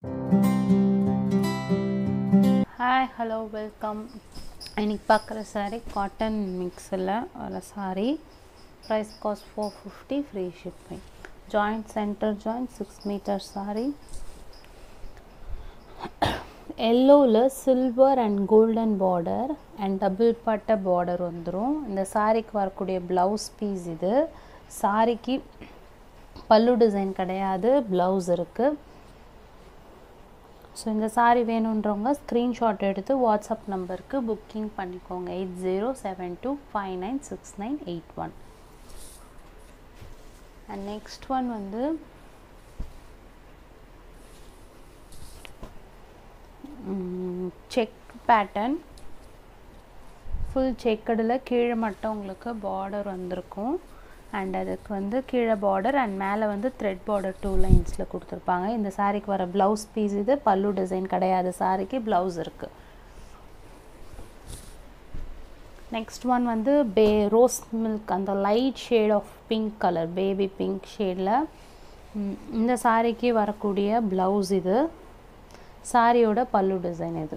hi hello welcome இன்னைக்கு பார்க்குற saree cotton மிக்ஸில் வர saree price cost four fifty free shipping joint centre joint six metre saree எல்லோவில் silver and golden border and double பட்டை border வந்துடும் இந்த சாரிக்கு வரக்கூடிய ப்ளவுஸ் பீஸ் இது சாரிக்கு பல்லு டிசைன் கிடையாது ப்ளவுஸ் இருக்குது ஸோ இந்த சாரீ வேணுன்றவங்க ஸ்க்ரீன்ஷாட் எடுத்து வாட்ஸ்அப் நம்பருக்கு புக்கிங் பண்ணிக்கோங்க eight zero seven two five nine six nine eight one and next one வந்து செக் பேட்டர்ன் ஃபுல் செக்கடில் கீழே மட்டும் உங்களுக்கு பார்டர் வந்திருக்கும் அண்ட் அதுக்கு வந்து கீழே பார்டர் அண்ட் மேலே வந்து த்ரெட் பார்டர் டூ லைன்ஸில் கொடுத்துருப்பாங்க இந்த சாரீக்கு வர ப்ளவுஸ் பீஸ் இது பல்லு டிசைன் கிடையாது சாரீக்கு ப்ளவுஸ் இருக்குது நெக்ஸ்ட் ஒன் வந்து பே ரோஸ் மில்க் அந்த light shade of pink colour baby pink ஷேடில் இந்த சாரீக்கு வரக்கூடிய ப்ளவுஸ் இது சாரியோட பல்லு டிசைன் இது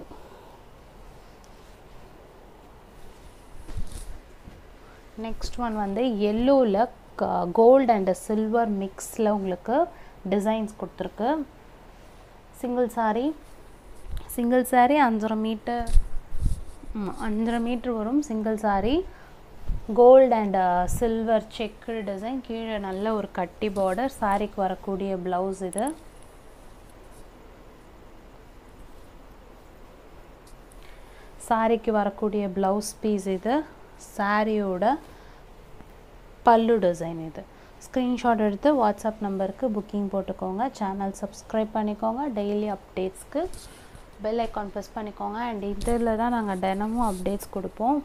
நெக்ஸ்ட் ஒன் வந்து எல்லோவில் கோல்டு அண்ட் சில்வர் மிக்ஸில் உங்களுக்கு டிசைன்ஸ் கொடுத்துருக்கு சிங்கிள் சாரீ சிங்கிள் சாரீ அஞ்சரை மீட்டர் அஞ்சரை மீட்ரு வரும் single saree gold and silver check design கீழே நல்ல ஒரு கட்டி பார்டர் சாரிக்கு வரக்கூடிய ப்ளவுஸ் இது சாரிக்கு வரக்கூடிய ப்ளவுஸ் பீஸ் இது சாரியோட பல்லு டிசைன் இது ஸ்க்ரீன்ஷாட் எடுத்து வாட்ஸ்அப் நம்பருக்கு புக்கிங் போட்டுக்கோங்க சேனல் சப்ஸ்கிரைப் பண்ணிக்கோங்க டெய்லி அப்டேட்ஸ்க்கு பெல் ஐக்கான் ப்ரெஸ் பண்ணிக்கோங்க அண்ட் இதில் தான் நாங்கள் தினமும் அப்டேட்ஸ் கொடுப்போம்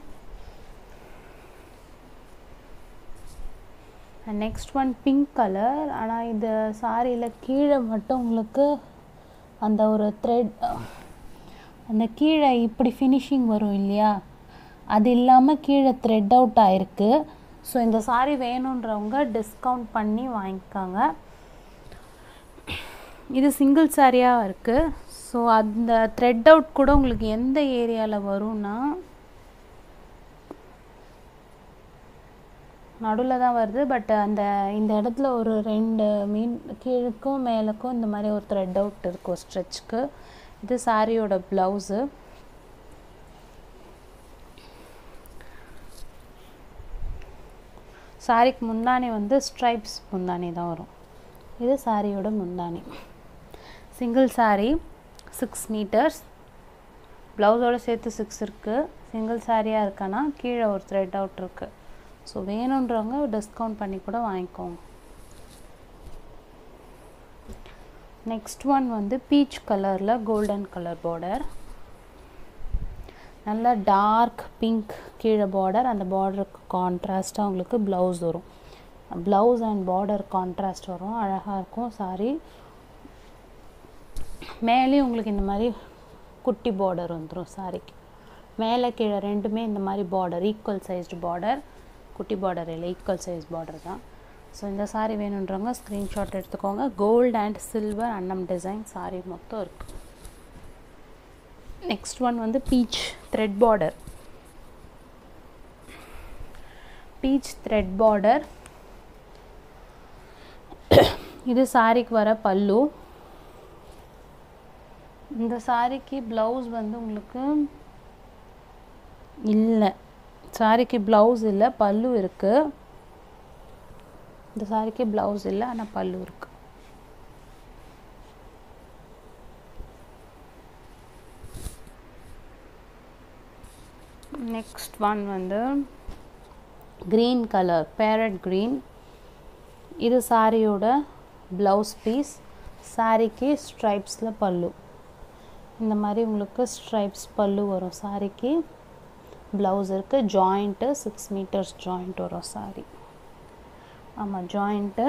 நெக்ஸ்ட் ஒன் பிங்க் கலர் ஆனால் இந்த சாரியில் கீழே மட்டும் உங்களுக்கு அந்த ஒரு த்ரெட் அந்த கீழே இப்படி ஃபினிஷிங் வரும் இல்லையா அது இல்லாமல் கீழே த்ரெட் அவுட் ஆயிருக்கு ஸோ இந்த சாரீ வேணுன்றவங்க டிஸ்கவுண்ட் பண்ணி வாங்கிக்காங்க இது சிங்கிள் சாரியாக இருக்குது ஸோ அந்த த்ரெட் அவுட் கூட உங்களுக்கு எந்த ஏரியாவில் வரும்னா நடுவில் தான் வருது பட் அந்த இந்த இடத்துல ஒரு ரெண்டு மீன் கீழுக்கும் மேலுக்கும் இந்த மாதிரி ஒரு த்ரெட் அவுட் இருக்கும் ஸ்ட்ரெச்சுக்கு இது சாரியோட ப்ளவுஸு சாரிக்கு முந்தானி வந்து ஸ்ட்ரைப்ஸ் முந்தானி தான் வரும் இது சாரியோட முந்தானி சிங்கிள் சாரீ சிக்ஸ் மீட்டர்ஸ் ப்ளவுஸோடு சேர்த்து சிக்ஸ் இருக்குது சிங்கிள் சாரியாக இருக்கானா கீழே ஒரு த்ரெட் அவுட் இருக்குது ஸோ வேணுன்றவங்க டிஸ்கவுண்ட் பண்ணி கூட வாங்கிக்கோங்க நெக்ஸ்ட் ஒன் வந்து பீச் கலரில் கோல்டன் கலர் பார்டர் நல்ல டார்க் பிங்க் கீழே பார்டர் அந்த பார்டருக்கு கான்ட்ராஸ்ட்டாக உங்களுக்கு ப்ளவுஸ் வரும் ப்ளவுஸ் அண்ட் பார்டர் கான்ட்ராஸ்ட் வரும் அழகாக இருக்கும் சாரி மேலேயும் உங்களுக்கு இந்த மாதிரி குட்டி பார்டர் வந்துடும் சாரிக்கு மேலே கீழே ரெண்டுமே இந்த மாதிரி பார்டர் ஈக்குவல் சைஸ்டு பார்டர் குட்டி பார்டர் இல்லை ஈக்குவல் சைஸ் பார்டர் தான் ஸோ இந்த சாரீ வேணுன்றவங்க ஸ்க்ரீன்ஷாட் எடுத்துக்கோங்க கோல்டு அண்ட் சில்வர் அன்னம் டிசைன் சாரீ மொத்தம் இருக்குது நெக்ஸ்ட் ஒன் வந்து peach thread border peach thread border இது சாரிக்கு வர பல்லு இந்த சாரிக்கு ப்ளவுஸ் வந்து உங்களுக்கு இல்லை சாரிக்கு ப்ளவுஸ் இல்லை பல்லு இருக்குது இந்த சாரிக்கு ப்ளவுஸ் இல்லை ஆனால் பல்லு இருக்குது நெக்ஸ்ட் ஒன் வந்து க்ரீன் கலர் பேரட் க்ரீன் இது சாரியோட ப்ளவுஸ் பீஸ் சாரிக்கு ஸ்ட்ரைப்ஸில் பல்லு இந்த மாதிரி உங்களுக்கு ஸ்ட்ரைப்ஸ் பல்லு வரும் சாரிக்கு ப்ளவுஸ் இருக்குது ஜாயிண்ட்டு சிக்ஸ் மீட்டர்ஸ் ஜாயிண்ட் வரும் சாரி ஆமாம் ஜாயிண்ட்டு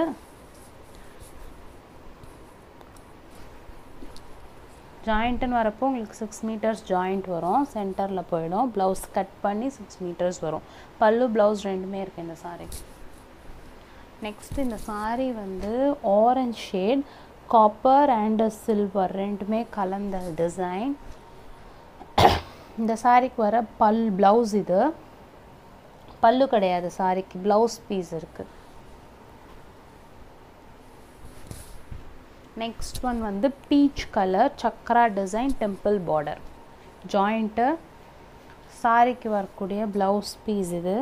ஜாயிண்ட்டுன்னு வரப்போ உங்களுக்கு சிக்ஸ் மீட்டர்ஸ் ஜாயிண்ட் வரும் சென்டரில் போயிடும் ப்ளவுஸ் கட் பண்ணி சிக்ஸ் மீட்டர்ஸ் வரும் பல்லு ப்ளவுஸ் ரெண்டுமே இருக்குது இந்த சாரிக்கு நெக்ஸ்ட் இந்த சாரீ வந்து orange shade copper and silver ரெண்டுமே கலந்த டிசைன் இந்த சாரிக்கு வர பல் ப்ளவுஸ் இது பல்லு கிடையாது சாரிக்கு ப்ளவுஸ் பீஸ் இருக்குது நெக்ஸ்ட் ஒன் வந்து peach colour chakra design temple border joint சாரிக்கு வரக்கூடிய ப்ளவுஸ் பீஸ் இது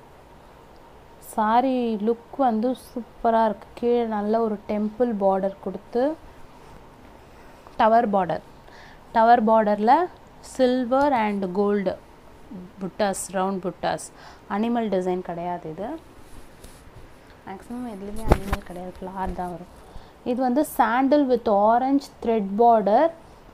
சாரி லுக் வந்து சூப்பராக இருக்குது கீழே நல்ல ஒரு டெம்பிள் பார்டர் கொடுத்து டவர் பார்டர் டவர் பார்டரில் silver and gold buttas round buttas animal design கிடையாது இது மேக்ஸிமம் எதுலேயுமே அனிமல் கிடையாது ஃப்ளார் தான் வரும் இது வந்து sandal with orange thread border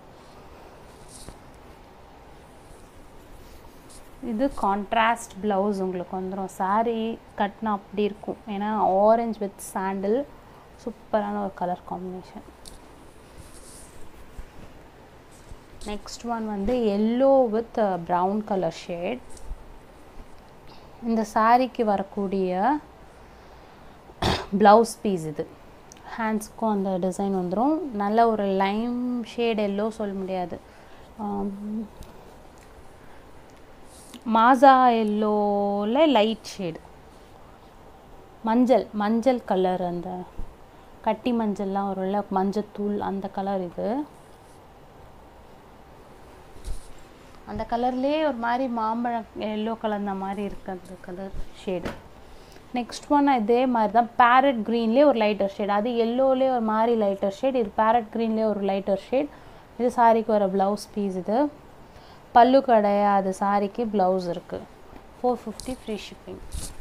இது கான்ட்ராஸ்ட் ப்ளவுஸ் உங்களுக்கு வந்துடும் சாரீ கட்டினா அப்படி இருக்கும் ஏன்னா ஆரஞ்ச் வித் சாண்டில் சூப்பரான ஒரு கலர் காம்பினேஷன் நெக்ஸ்ட் ஒன் வந்து yellow with brown colour shade இந்த சாரீக்கு வரக்கூடிய ப்ளவுஸ் பீஸ் இது ஹேண்ட்ஸ்க்கும் அந்த டிசைன் வந்துடும் நல்ல ஒரு லைம் ஷேட் எல்லோ சொல்ல முடியாது மாசா எல்லோவில் லைட் ஷேடு மஞ்சள் மஞ்சள் கலர் அந்த கட்டி மஞ்சள்லாம் வரும்ல மஞ்சத்தூள் அந்த கலர் இது அந்த கலர்லேயே ஒரு மாதிரி மாம்பழம் எல்லோ கலந்த மாதிரி இருக்குது அந்த கலர் ஷேடு நெக்ஸ்ட் ஒன் இதே மாதிரி தான் பேரட் க்ரீன்லேயே ஒரு லைட்டர் ஷேட் அது எல்லோலேயே ஒரு மாதிரி லைட்டர் ஷேட் இது பேரட் க்ரீன்லேயே ஒரு லைட்டர் ஷேட் இது சாரிக்கு வர ப்ளவுஸ் பீஸ் இது பல்லு கிடையாது சாரிக்கு ப்ளவுஸ் இருக்குது four fifty free shipping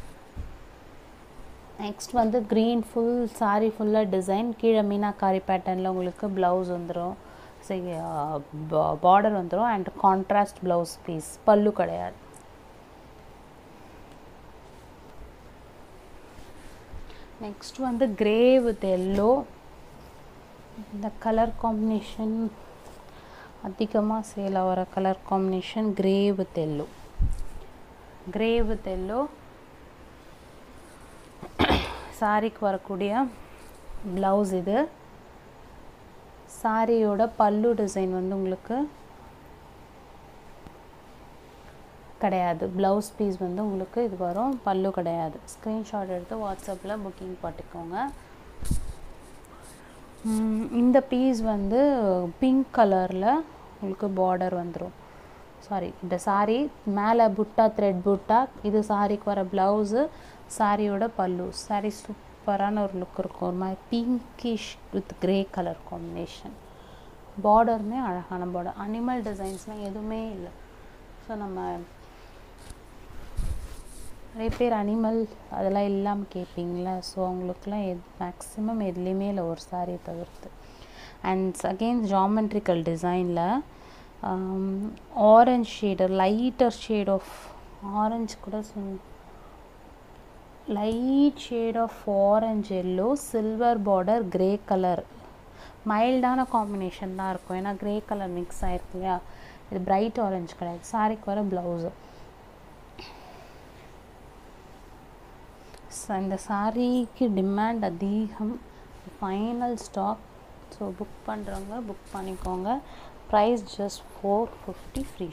next வந்து க்ரீன் ஃபுல் சாரி ஃபுல்லாக டிசைன் கீழே மீனாக்காரி பேட்டர்னில் உங்களுக்கு ப்ளவுஸ் வந்துடும் சரி பார்டர் வந்துடும் அண்ட் கான்ட்ராஸ்ட் ப்ளவுஸ் பீஸ் பல்லு கிடையாது நெக்ஸ்ட் வந்து கிரே வித் எல்லோ இந்த கலர் காம்பினேஷன் அதிகமாக சேல் ஆகிற colour combination grey with yellow grey with yellow சாரிக்கு வரக்கூடிய ப்ளவுஸ் இது சாரியோட பல்லு டிசைன் வந்து உங்களுக்கு கிடையாது ப்ளவுஸ் பீஸ் வந்து உங்களுக்கு இது வரும் பல்லு கிடையாது ஸ்க்ரீன்ஷாட் எடுத்து வாட்ஸ்அப்பில் புக்கிங் பண்ணிக்கோங்க இந்த பீஸ் வந்து பிங்க் கலரில் உங்களுக்கு பார்டர் வந்துடும் சாரி இந்த சாரீ மேலே புட்டா த்ரெட் புட்டா இது சாரிக்கு வர ப்ளவுஸு சாரியோட பல்லு சாரி சூப்பரான ஒரு லுக் இருக்கும் ஒரு மாதிரி pinkish with grey colour combination பார்டருமே அழகான பார்டர் அனிமல் டிசைன்ஸ்லாம் எதுவுமே இல்லை ஸோ நம்ம நிறைய பேர் அனிமல் அதெல்லாம் இல்லாமல் கேட்பீங்களா ஸோ அவங்களுக்குலாம் எது மேக்ஸிமம் எதுலேயுமே இல்லை ஒரு சாரியை தவிர்த்து அண்ட் அகெயின் ஜாமெட்ரிக்கல் டிசைனில் orange shade lighter shade of orange கூட சொல் light shade of orange yellow silver border grey colour மைல்டான காம்பினேஷன் தான் இருக்கும் ஏன்னா க்ரே கலர் மிக்ஸ் ஆகிருக்கு இல்லையா இது பிரைட் ஆரஞ்ச் கிடையாது சாரிக்கு வர ப்ளவுஸு இந்த சாரீக்கு டிமாண்ட் அதிகம் ஃபைனல் ஸ்டாக் ஸோ புக் பண்ணுறவங்க புக் பண்ணிக்கோங்க price just four fifty free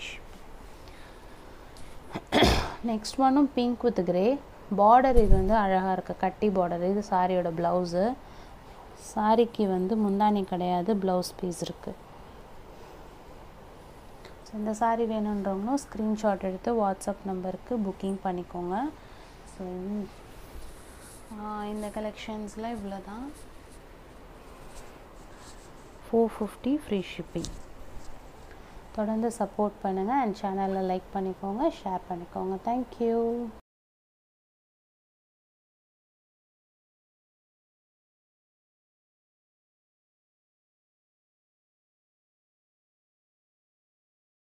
next ஒன்னும் பிங்க் வித் கிரே பார்டர் இது வந்து அழகாக இருக்குது கட்டி பார்டர் இது சாரியோட ப்ளவுஸு சாரிக்கு வந்து முந்தானி கிடையாது ப்ளவுஸ் பீஸ் இருக்குது ஸோ இந்த சாரீ வேணுன்றவங்களும் ஸ்க்ரீன்ஷாட் எடுத்து வாட்ஸ்அப் நம்பருக்கு புக்கிங் பண்ணிக்கோங்க ஸோ இந்த கலெக்ஷன்ஸில் இவ்வளோ தான் ஃபோர் ஃபிஃப்டி ஃப்ரீ ஷிப்பிங் தொடர்ந்து சப்போர்ட் பண்ணுங்கள் அண்ட் சேனலில் லைக் பண்ணிக்கோங்க ஷேர் பண்ணிக்கோங்க தேங்க்யூ